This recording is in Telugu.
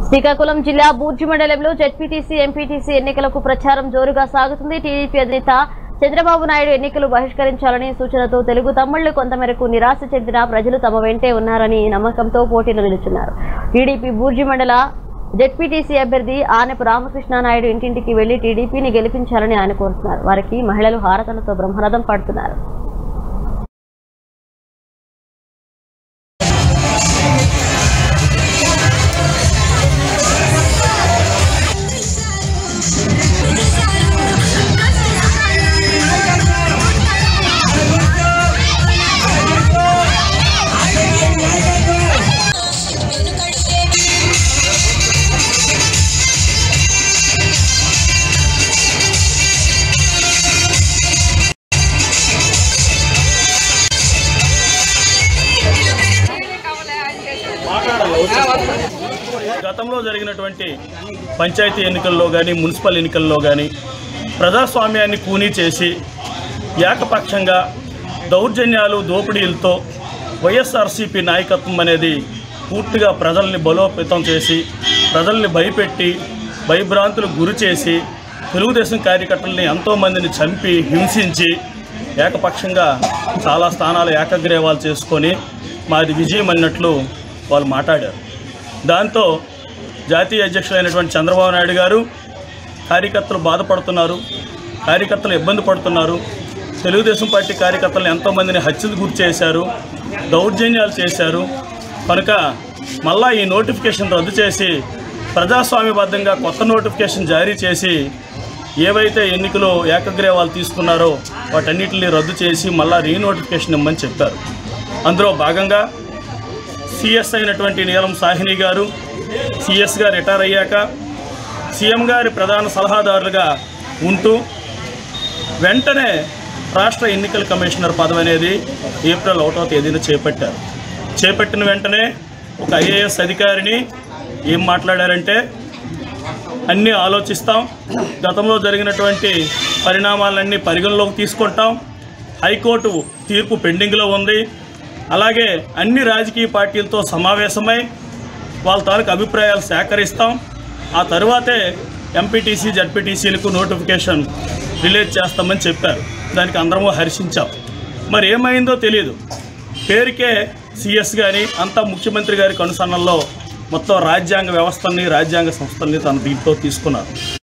శ్రీకాకుళం జిల్లా బూర్జి మండలంలో జెడ్పీటీసీ ఎంపీటీసీ ఎన్నికలకు ప్రచారం జోరుగా సాగుతుంది టీడీపీ అధినేత చంద్రబాబు నాయుడు ఎన్నికలు బహిష్కరించాలని సూచనతో తెలుగు తమ్ముళ్లు కొంతమేరకు నిరాశ చెందిన ప్రజలు తమ వెంటే ఉన్నారని నమ్మకంతో పోటీలో నిలుచున్నారు టీడీపీ బూర్జి మండల జెడ్పీటీసీ అభ్యర్థి ఆనపు రామకృష్ణ నాయుడు ఇంటింటికి వెళ్లి టీడీపీని గెలిపించాలని ఆయన కోరుతున్నారు వారికి మహిళలు హారతలతో బ్రహ్మరథం పడుతున్నారు గతంలో జరిగినటువంటి పంచాయతీ ఎన్నికల్లో కానీ మున్సిపల్ ఎన్నికల్లో కానీ ప్రజాస్వామ్యాన్ని కూనీ చేసి ఏకపక్షంగా దౌర్జన్యాలు దోపిడీలతో వైఎస్ఆర్సీపీ నాయకత్వం అనేది పూర్తిగా ప్రజల్ని బలోపేతం చేసి ప్రజల్ని భయపెట్టి భయభ్రాంతులకు గురి చేసి తెలుగుదేశం కార్యకర్తల్ని ఎంతోమందిని చంపి హింసించి ఏకపక్షంగా చాలా స్థానాలు ఏకగ్రీవాలు చేసుకొని మాది విజయం అన్నట్లు వాళ్ళు మాట్లాడారు దాంతో జాతీయ అధ్యక్షులైనటువంటి చంద్రబాబు నాయుడు గారు కార్యకర్తలు బాధపడుతున్నారు కార్యకర్తలు ఇబ్బంది పడుతున్నారు తెలుగుదేశం పార్టీ కార్యకర్తలను ఎంతోమందిని హత్యలు గురి చేశారు దౌర్జన్యాలు చేశారు కనుక మళ్ళా ఈ నోటిఫికేషన్ రద్దు చేసి ప్రజాస్వామ్యబద్ధంగా కొత్త నోటిఫికేషన్ జారీ చేసి ఏవైతే ఎన్నికలు ఏకగ్రీవాలు తీసుకున్నారో వాటన్నిటిని రద్దు చేసి మళ్ళా రీనోటిఫికేషన్ ఇమ్మని చెప్పారు అందులో భాగంగా సిఎస్ అయినటువంటి నీలం సాహిని గారు సిఎస్గా రిటైర్ అయ్యాక సీఎం గారి ప్రధాన సలహాదారులుగా ఉంటూ వెంటనే రాష్ట్ర ఎన్నికల కమిషనర్ పదవి అనేది ఏప్రిల్ ఒకటో తేదీన చేపట్టారు చేపట్టిన వెంటనే ఒక ఐఏఎస్ అధికారిని ఏం మాట్లాడారంటే అన్నీ ఆలోచిస్తాం గతంలో జరిగినటువంటి పరిణామాలన్నీ పరిగణలోకి తీసుకుంటాం హైకోర్టు తీర్పు పెండింగ్లో ఉంది అలాగే అన్ని రాజకీయ పార్టీలతో సమావేశమై వాళ్ళ తాలూకు అభిప్రాయాలు సేకరిస్తాం ఆ తరువాతే ఎంపీటీసీ జడ్పీటీసీలకు నోటిఫికేషన్ రిలీజ్ చేస్తామని చెప్పారు దానికి అందరము హర్షించాం మరి ఏమైందో తెలియదు పేరుకే సిఎస్ కానీ అంతా ముఖ్యమంత్రి గారి కనుసన్నల్లో మొత్తం రాజ్యాంగ వ్యవస్థల్ని రాజ్యాంగ సంస్థల్ని తన దీంట్లో తీసుకున్నారు